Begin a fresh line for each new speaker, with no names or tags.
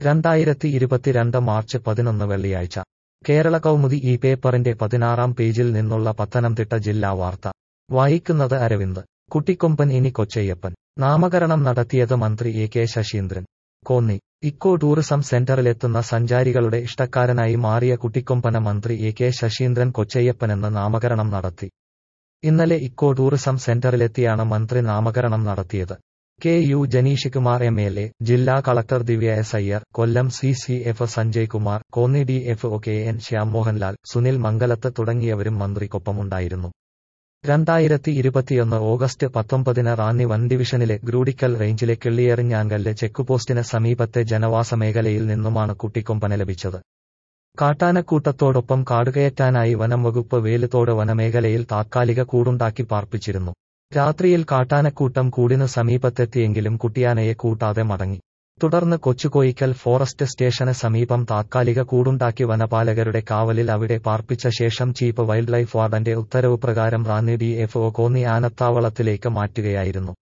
രണ്ടായിരത്തി ഇരുപത്തിരണ്ട് മാർച്ച് പതിനൊന്ന് വെള്ളിയാഴ്ച കേരള കൗമുദി ഈ പേപ്പറിന്റെ പതിനാറാം പേജിൽ നിന്നുള്ള പത്തനംതിട്ട ജില്ലാ വാർത്ത വായിക്കുന്നത് അരവിന്ദ് കുട്ടിക്കൊമ്പൻ ഇനി കൊച്ചയ്യപ്പൻ നാമകരണം നടത്തിയത് മന്ത്രി A K Saseendran Konni eco tourism സെന്ററിലെത്തുന്ന സഞ്ചാരികളുടെ ഇഷ്ടക്കാരനായി മാറിയ കുട്ടിക്കൊമ്പന മന്ത്രി എ കെ ശശീന്ദ്രൻ കൊച്ചയ്യപ്പനെന്ന് നാമകരണം നടത്തി ഇന്നലെ ഇക്കോ ടൂറിസം സെന്ററിലെത്തിയാണ് മന്ത്രി നാമകരണം നടത്തിയത് K U Janeesh Kumar M L A ജില്ലാ collector Divya S Iyer Kollam C C F Sanjay Kumar Konni D F O K N Shyam Mohanlal Sunil Mangalath തുടങ്ങിയവരും മന്ത്രിക്കൊപ്പമുണ്ടായിരുന്നു രണ്ടായിരത്തി ഇരുപത്തിയൊന്ന് ഓഗസ്റ്റ് പത്തൊമ്പതിന് റാന്നി വൻ ഡിവിഷനിലെ ഗ്രൂഡിക്കൽ റേഞ്ചിലെ കിള്ളിയെറിഞ്ഞാങ്കല്ല് ചെക്കുപോസ്റ്റിന് സമീപത്തെ ജനവാസ മേഖലയിൽ നിന്നുമാണ് കുട്ടിക്കൊമ്പന ലഭിച്ചത് കാട്ടാനക്കൂട്ടത്തോടൊപ്പം കാടുകയറ്റാനായി വനം വകുപ്പ് വേലുതോട് വനമേഖലയിൽ താത്കാലിക കൂടുണ്ടാക്കി പാർപ്പിച്ചിരുന്നു രാത്രിയിൽ കാട്ടാനക്കൂട്ടം കൂടിനു സമീപത്തെത്തിയെങ്കിലും കുട്ടിയാനയെ കൂട്ടാതെ മടങ്ങി തുടർന്ന് കൊച്ചുകോയിക്കൽ ഫോറസ്റ്റ് സ്റ്റേഷന് സമീപം താത്കാലിക കൂടുണ്ടാക്കി വനപാലകരുടെ കാവലിൽ അവിടെ പാർപ്പിച്ച ശേഷം ചീഫ് വൈൽഡ് ലൈഫ് വാർഡന്റെ ഉത്തരവ് പ്രകാരം Ranni D F O Konni ആനത്താവളത്തിലേക്ക് മാറ്റുകയായിരുന്നു